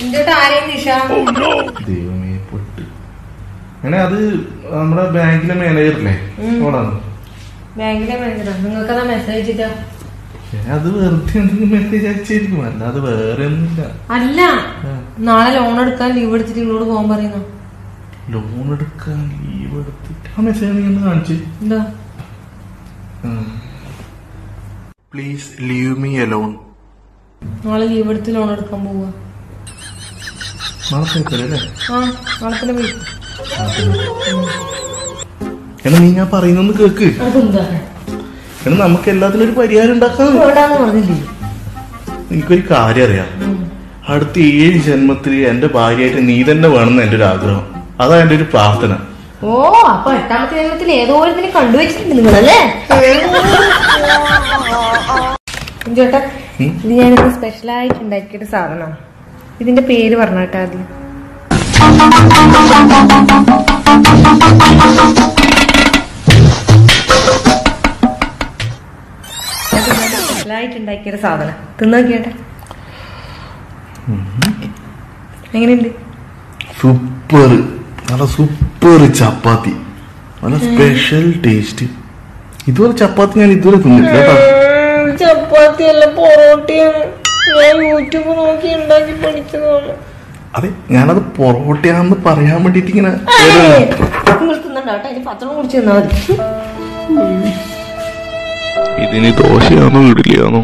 ഇഞ്ചോട്ട് ആരെയും നിഷ ദൈവമേ പൊട്ട് അങ്ങനെ അത് നമ്മുടെ ബാങ്കിലെ മാനേജറില്ലേ ഓടാണ് ബാങ്കിലെ മാനേജറാ നിങ്ങൾക്കതാ മെസ്സേജ് ഇട്ടാ അത് വെറുതെ എന്തെങ്കിലും മെസ്സേജ് അയച്ചായിരിക്കും അല്ലാതെ വേറെ ഒന്നുമില്ല അല്ല ആ. നാളെ ലോൺ എടുക്കാൻ ലീവ് എടുത്തിട്ട് നിങ്ങളോട് പോകാൻ പറയുന്നു ലോൺ എടുക്കാൻ ലീവ് എടുത്തിട്ട് ആ മെസ്സേജ് നീ ഒന്ന് കാണിച്ചു എന്താ പ്ലീസ് ലീവ് മീ അലോൺ നാളെ ലീവ് എടുത്ത് ലോൺ എടുക്കാൻ പോവുക നാളെ കേൾക്കല്ലേ ആ നാളെ തന്നെ പോയി എന്നാ നീ ഞാൻ പറയുന്നൊന്ന് കേക്ക് അതെന്താ എന്നാ നമുക്ക് എല്ലാത്തിനും ഒരു പരിഹാരം ഉണ്ടാക്കാം വേണ്ടാന്ന് പറഞ്ഞില്ലേ എനിക്കൊരു കാര്യം അറിയാം അടുത്ത ഏഴ് ജന്മത്തിൽ എന്റെ ഭാര്യയായിട്ട് നീ തന്നെ വേണമെന്ന് എന്റെ ഒരു ആഗ്രഹം അതാ എന്റെ ഒരു പ്രാർത്ഥന ഓ അപ്പൊ എട്ടാമത്തെ ജന്മത്തിൽ ഏതോ ഒരുത്തിനെ കണ്ടുവച്ചിട്ടുണ്ട് നിങ്ങളല്ലേ ചേട്ടാ ഉം? ഇത് ഞാനിത് സ്പെഷ്യലായിട്ട് ഉണ്ടാക്കിയൊരു സാധനമാണ് ഇതിന്റെ പേര് പറഞ്ഞാട്ടെ ആദ്യം സ്പെഷ്യലായിട്ട് ഉണ്ടാക്കിയൊരു സാധനം തിന്നോക്കിയേട്ടെ എങ്ങനെയുണ്ട് സൂപ്പർ നല്ല സൂപ്പർ ചപ്പാത്തി നല്ല സ്പെഷ്യൽ ടേസ്റ്റ് ഇതുപോലെ ചപ്പാത്തി ഞാൻ ഇതുവരെ തിന്നിട്ടില്ല കേട്ടോ ചപ്പാത്തി അല്ല പൊറോട്ടയാണ് ഞാൻ യൂട്യൂബ് നോക്കി ഉണ്ടാക്കി പഠിച്ചതാണ് അതെ ഞാനത് പൊറോട്ടയാണെന്ന് പറയാൻ വേണ്ടിട്ട് ഇങ്ങനെ നിങ്ങൾ തിന്നണ്ടാട്ടെ അതിന് പത്രം കുടിച്ച് തന്നാൽ മതി ഇതിന് ദോശയാണോ ഇഡലിയാണോ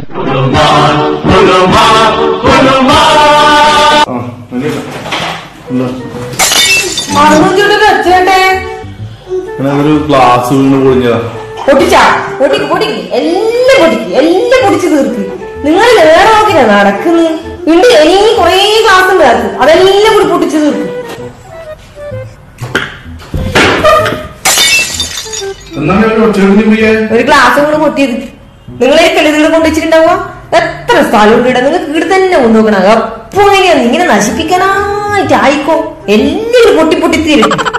ഒരു ഗ്ലാസ് വീണ് പൊളിഞ്ഞതാ പൊട്ടിച്ചാ പൊട്ടിക്ക് പൊട്ടിക്ക് എല്ലാം പൊട്ടിക്ക് എല്ലാം പൊട്ടിച്ച് തീർക്ക് നിങ്ങൾ നേരെ നോക്കിനാ നടക്കുന്നത് ഉണ്ട് ഇനി കൊറേ ക്ലാസ് ഉണ്ട് അത് അതെല്ലാം കൂടി പൊട്ടിച്ച് തീർക്ക് എന്നാണ് ഒറ്റ പോയേ ഒരു ഗ്ലാസ് കൂടെ പൊട്ടിയത് നിങ്ങളെ തെളിവുകൾ കൊണ്ടുവച്ചിട്ടുണ്ടാവുക എത്ര സ്ഥലം ഉണ്ട് ഇവിടെ നിങ്ങൾക്ക് ഇവിടെ തന്നെ കൊണ്ടുപോകണം അപ്പൊ എങ്ങനെയാ ഇങ്ങനെ നശിപ്പിക്കാനായിട്ട് ആയിക്കോ എല്ലാം പൊട്ടി പൊട്ടി തീരും